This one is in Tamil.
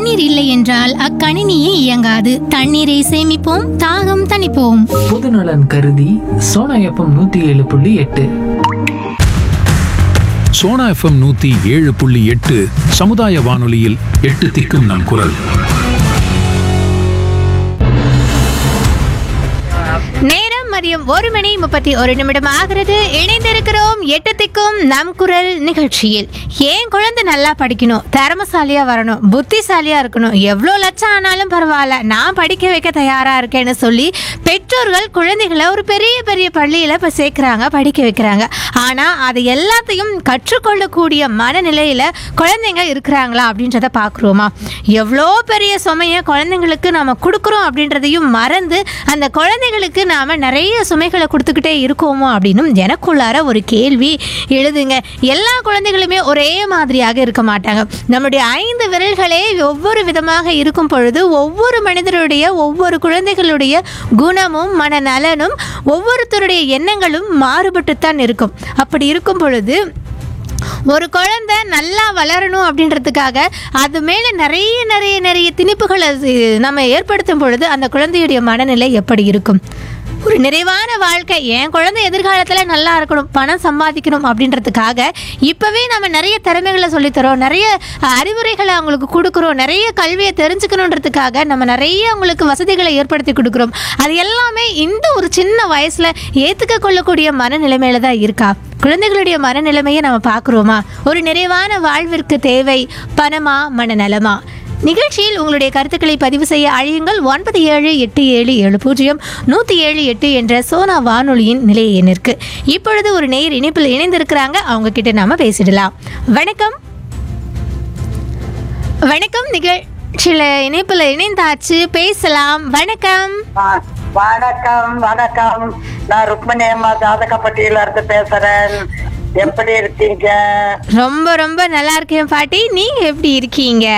தண்ணீர் இல்லை என்றால் அக்கணினியே இயங்காது தண்ணீரை சேமிப்போம் தாகம் தணிப்போம் பொதுநலன் கருதி சோனா எஃப்எம் நூத்தி ஏழு புள்ளி எட்டு சோனா எஃப்எம் நூத்தி ஏழு புள்ளி எட்டு சமுதாய வானொலியில் எட்டு திக்கும் நம் குரல் நேரம் மதியம் ஒரு மணி முப்பத்தி ஒரு நிமிடம் ஆகிறது இணைந்திருக்கிறோம் எட்டு திக்கும் நம் குரல் நிகழ்ச்சியில் ஏன் குழந்தை நல்லா படிக்கணும் திறமசாலியா வரணும் புத்திசாலியா இருக்கணும் எவ்வளோ லட்சம் ஆனாலும் பரவாயில்ல நான் படிக்க வைக்க தயாரா இருக்கேன்னு சொல்லி பெற்றோர்கள் குழந்தைகளை ஒரு பெரிய பெரிய பள்ளியில இப்ப சேர்க்குறாங்க படிக்க வைக்கிறாங்க ஆனா அது எல்லாத்தையும் கற்றுக்கொள்ளக்கூடிய மனநிலையில குழந்தைங்க இருக்கிறாங்களா அப்படின்றத பார்க்குறோமா எவ்வளோ பெரிய சுமையை குழந்தைங்களுக்கு நம்ம கொடுக்குறோம் அப்படின்றதையும் மறந்து அந்த குழந்தைகளுக்கு நாம நிறைய சுமைகளை கொடுத்துக்கிட்டே இருக்கோமோ அப்படின்னு எனக்குள்ளார ஒரு கேள்வி எழுதுங்க எல்லா குழந்தைகளுமே ஒரே மாதிரியாக இருக்க மாட்டாங்க நம்முடைய ஐந்து விரல்களே ஒவ்வொரு விதமாக இருக்கும் பொழுது ஒவ்வொரு மனிதருடைய ஒவ்வொரு குழந்தைகளுடைய குணமும் மனநலனும் ஒவ்வொருத்தருடைய எண்ணங்களும் மாறுபட்டுத்தான் இருக்கும் அப்படி இருக்கும் பொழுது ஒரு குழந்தை நல்லா வளரணும் அப்படின்றதுக்காக அது மேலே நிறைய நிறைய நிறைய திணிப்புகளை சி- நம்ம ஏற்படுத்தும் பொழுது அந்த குழந்தையுடைய மனநிலை எப்படி இருக்கும் ஒரு நிறைவான வாழ்க்கை என் குழந்தை எதிர்காலத்தில் நல்லா இருக்கணும் பணம் சம்பாதிக்கணும் அப்படின்றதுக்காக இப்போவே நம்ம நிறைய திறமைகளை சொல்லித்தரோம் நிறைய அஹ், அறிவுரைகளை அவங்களுக்கு கொடுக்குறோம் நிறைய கல்வியை தெரிஞ்சுக்கணுன்றதுக்காக நம்ம நிறைய அவங்களுக்கு வசதிகளை ஏற்படுத்தி கொடுக்குறோம் அது எல்லாமே இந்த ஒரு சின்ன வயசில் ஏற்றுக்க கொள்ளக்கூடிய மனநிலைமையில தான் இருக்கா குழந்தைகளுடைய மனநிலைமையை நம்ம பார்க்குறோமா ஒரு நிறைவான வாழ்விற்கு தேவை பணமா மனநலமா நிகழ்ச்சியில் உங்களுடைய கருத்துக்களை பதிவு செய்ய அழியுங்கள் ஒன்பது ஏழு எட்டு ஏழு ஏழு பூஜ்ஜியம் நூற்றி ஏழு எட்டு என்ற சோனா வானொலியின் நிலைய எண்ணிற்கு இப்பொழுது ஒரு நேர் இணைப்பில் இணைந்திருக்கிறாங்க அவங்க கிட்ட நாம பேசிடலாம் வணக்கம் வணக்கம் நிகழ்ச்சியில் இணைப்பில் இணைந்தாச்சு பேசலாம் வணக்கம் ஆ, வணக்கம் வணக்கம் நான் ருக்மணி அம்மா ஜாதகப்பட்டியில இருந்து பேசுறேன் எப்படி இருக்கீங்க ரொம்ப ரொம்ப நல்லா இருக்கேன் பாட்டி நீங்க எப்படி இருக்கீங்க